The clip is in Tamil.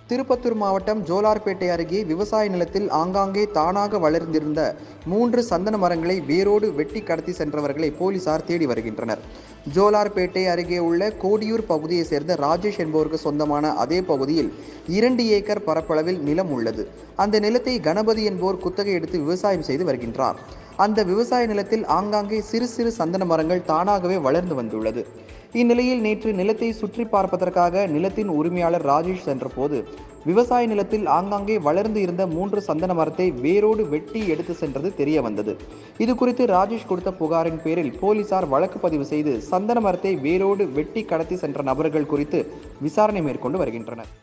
திருப்பத்தூர் மாவட்டம் ஜோலார்பேட்டை அருகே விவசாய நிலத்தில் ஆங்காங்கே தானாக வளர்ந்திருந்த மூன்று சந்தன மரங்களை வேரோடு வெட்டி கடத்தி சென்றவர்களை போலீசார் தேடி வருகின்றனர் ஜோலார்பேட்டை அருகே உள்ள கோடியூர் பகுதியை சேர்ந்த ராஜேஷ் என்பவருக்கு சொந்தமான அதே பகுதியில் இரண்டு ஏக்கர் பரப்பளவில் நிலம் உள்ளது அந்த நிலத்தை கணபதி என்போர் குத்தகை எடுத்து விவசாயம் செய்து வருகின்றார் அந்த விவசாய நிலத்தில் ஆங்காங்கே சிறு சிறு சந்தன மரங்கள் தானாகவே வளர்ந்து வந்துள்ளது இந்நிலையில் நேற்று நிலத்தை சுற்றி பார்ப்பதற்காக நிலத்தின் உரிமையாளர் ராஜேஷ் சென்றபோது விவசாய நிலத்தில் ஆங்காங்கே வளர்ந்து இருந்த மூன்று சந்தன மரத்தை வேரோடு வெட்டி எடுத்து சென்றது தெரிய வந்தது இது குறித்து ராஜேஷ் கொடுத்த புகாரின் பேரில் போலீசார் வழக்கு பதிவு செய்து சந்தன மரத்தை வேரோடு வெட்டி கடத்தி சென்ற நபர்கள் குறித்து விசாரணை மேற்கொண்டு வருகின்றனர்